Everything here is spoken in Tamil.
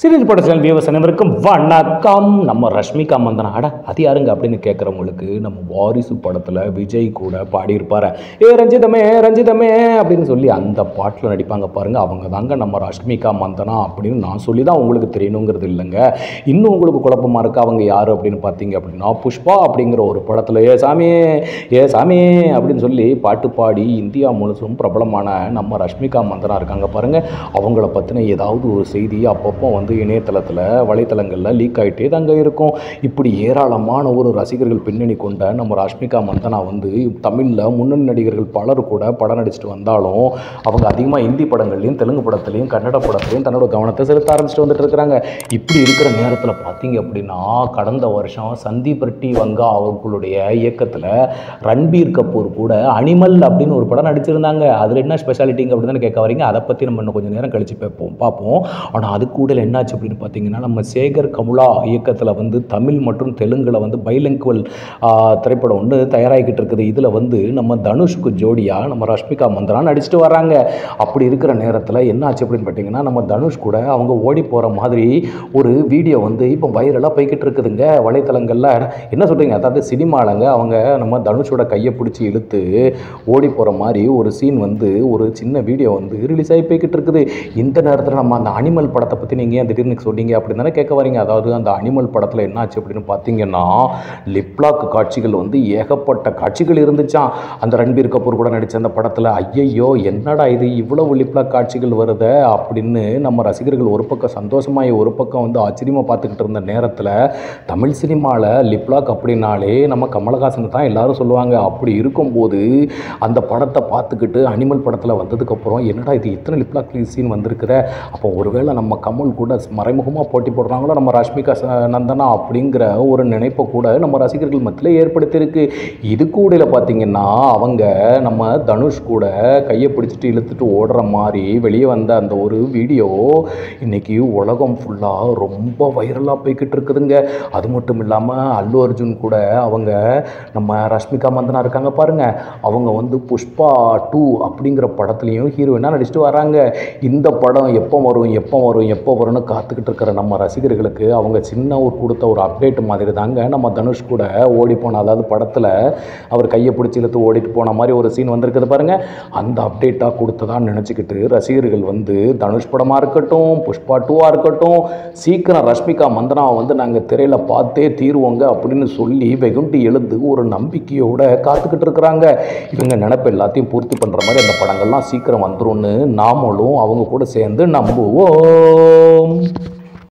சீரியல் பட சேனல் வியூவர்ஸ் அனைவருக்கும் வணக்கம் நம்ம ரஷ்மிகா மந்தனா அட அது யாருங்க அப்படின்னு கேட்குறவங்களுக்கு நம்ம வாரிசு படத்தில் விஜய் கூட பாடியிருப்பாரு ஏ ரஞ்சிதமே ரஞ்சிதமே அப்படின்னு சொல்லி அந்த பாட்டில் நடிப்பாங்க பாருங்க அவங்க தாங்க நம்ம ரஷ்மிகா மந்தனா அப்படின்னு நான் சொல்லி தான் உங்களுக்கு தெரியணுங்கிறது இல்லைங்க இன்னும் உங்களுக்கு குழப்பமா இருக்கு அவங்க யார் அப்படின்னு பார்த்தீங்க அப்படின்னா புஷ்பா அப்படிங்கிற ஒரு படத்தில் ஏ சாமி ஏ சாமி அப்படின்னு சொல்லி பாட்டு பாடி இந்தியா முழுசும் பிரபலமான நம்ம ரஷ்மிகா மந்தனா இருக்காங்க பாருங்க அவங்கள பற்றின ஏதாவது ஒரு செய்தி அப்பப்போ வந்து இணையதளத்தில் வலைத்தளங்களில் லீக் ஆகிட்டே தாங்க இருக்கும் இப்படி ஏராளமான ஒரு ரசிகர்கள் பின்னணி கொண்ட நம்ம ரஷ்மிகா மந்தனா வந்து தமிழில் முன்னணி நடிகர்கள் பலர் கூட படம் நடிச்சிட்டு வந்தாலும் அவங்க அதிகமாக ஹிந்தி படங்கள்லையும் தெலுங்கு படத்துலையும் கன்னட படத்துலையும் தன்னோட கவனத்தை செலுத்த ஆரம்பிச்சிட்டு வந்துட்டு இருக்கிறாங்க இப்படி இருக்கிற நேரத்தில் பார்த்தீங்க அப்படின்னா கடந்த வருஷம் சந்தீப் ரெட்டி வங்கா அவர்களுடைய இயக்கத்தில் ரன்பீர் கபூர் கூட அனிமல் அப்படின்னு ஒரு படம் நடிச்சிருந்தாங்க அதில் என்ன ஸ்பெஷாலிட்டிங்க அப்படின்னு தானே கேட்க வரீங்க அதை பற்றி நம்ம இன்னும் கொஞ்சம் நேரம் கழிச்சு பார்ப்போம் பார்ப்போம் ஆனால் அது கூட என்னாச்சு அப்படின்னு பார்த்தீங்கன்னா நம்ம சேகர் கமுலா இயக்கத்தில் வந்து தமிழ் மற்றும் தெலுங்கில் வந்து பைலிங்குவல் திரைப்படம் ஒன்று தயாராகிக்கிட்டு இருக்குது இதில் வந்து நம்ம தனுஷ்க்கு ஜோடியாக நம்ம ரஷ்மிகா மந்தனா நடிச்சிட்டு வராங்க அப்படி இருக்கிற நேரத்தில் என்ன ஆச்சு அப்படின்னு பார்த்தீங்கன்னா நம்ம தனுஷ் கூட அவங்க ஓடி போகிற மாதிரி ஒரு வீடியோ வந்து இப்போ வைரலாக போய்கிட்டு இருக்குதுங்க வலைத்தளங்களில் என்ன சொல்கிறீங்க அதாவது சினிமாலங்க அவங்க நம்ம தனுஷோட கையை பிடிச்சி இழுத்து ஓடி போகிற மாதிரி ஒரு சீன் வந்து ஒரு சின்ன வீடியோ வந்து ரிலீஸ் ஆகி போய்கிட்டு இருக்குது இந்த நேரத்தில் நம்ம அந்த அனிமல் படத்தை பற்றி நீங்கள் ஏன் திடீர்னு சொன்னீங்க அப்படின்னு தானே கேட்க வரீங்க அதாவது அந்த அனிமல் படத்தில் என்ன ஆச்சு அப்படின்னு பார்த்தீங்கன்னா லிப்லாக் காட்சிகள் வந்து ஏகப்பட்ட காட்சிகள் இருந்துச்சாம் அந்த ரன்பீர் கபூர் கூட நடித்த அந்த படத்தில் ஐயையோ என்னடா இது இவ்வளவு லிப்லாக் காட்சிகள் வருதே அப்படின்னு நம்ம ரசிகர்கள் ஒரு பக்கம் சந்தோஷமாயி ஒரு பக்கம் வந்து ஆச்சரியமாக பார்த்துக்கிட்டு இருந்த நேரத்தில் தமிழ் சினிமாவில் லிப்லாக் அப்படின்னாலே நம்ம கமலஹாசன் தான் எல்லாரும் சொல்லுவாங்க அப்படி இருக்கும்போது அந்த படத்தை பார்த்துக்கிட்டு அனிமல் படத்தில் வந்ததுக்கப்புறம் என்னடா இது இத்தனை லிப்லாக் சீன் வந்திருக்குற அப்போ ஒருவேளை நம்ம கமல் கூட மறைமுகமாக போட்டி போடுறாங்களோ நம்ம ரஷ்மிகா ச- நந்தனா அப்படிங்கிற ஒரு நினைப்பை கூட நம்ம ரசிகர்கள் மத்தியில் ஏற்படுத்தியிருக்கு இது கூடையில் பார்த்தீங்கன்னா அவங்க நம்ம தனுஷ் கூட கையை பிடிச்சிட்டு இழுத்துட்டு ஓடுற மாதிரி வெளியே வந்த அந்த ஒரு வீடியோ இன்னைக்கு உலகம் ஃபுல்லாக ரொம்ப வைரலாக போய்கிட்டு இருக்குதுங்க அது மட்டும் இல்லாமல் அல்லு அர்ஜுன் கூட அவங்க நம்ம ரஷ்மிகா மந்தனா இருக்காங்க பாருங்க அவங்க வந்து புஷ்பா டூ அப்படிங்கிற படத்துலையும் ஹீரோயினாக நடிச்சிட்டு வராங்க இந்த படம் எப்போ வரும் எப்போ வரும் எப்போ வரும்னு காத்துக்கிட்டு இருக்கிற நம்ம ரசிகர்களுக்கு அவங்க சின்ன ஒரு கொடுத்த ஒரு அப்டேட் மாதிரி தாங்க நம்ம தனுஷ் கூட ஓடி போன அதாவது படத்தில் அவர் கையை பிடிச்சி இழுத்து ஓடிட்டு போன மாதிரி ஒரு சீன் வந்திருக்குது பாருங்க அந்த அப்டேட்டாக கொடுத்ததான்னு நினச்சிக்கிட்டு ரசிகர்கள் வந்து தனுஷ் படமாக இருக்கட்டும் புஷ்பா டூவாக இருக்கட்டும் சீக்கிரம் ரஷ்மிகா மந்தனாவை வந்து நாங்கள் திரையில் பார்த்தே தீருவோங்க அப்படின்னு சொல்லி வெகுண்டி எழுந்து ஒரு நம்பிக்கையோட காத்துக்கிட்டு இருக்கிறாங்க இவங்க நினைப்பு எல்லாத்தையும் பூர்த்தி பண்ணுற மாதிரி அந்த படங்கள்லாம் சீக்கிரம் வந்துரும்னு நாமளும் அவங்க கூட சேர்ந்து நம்புவோம்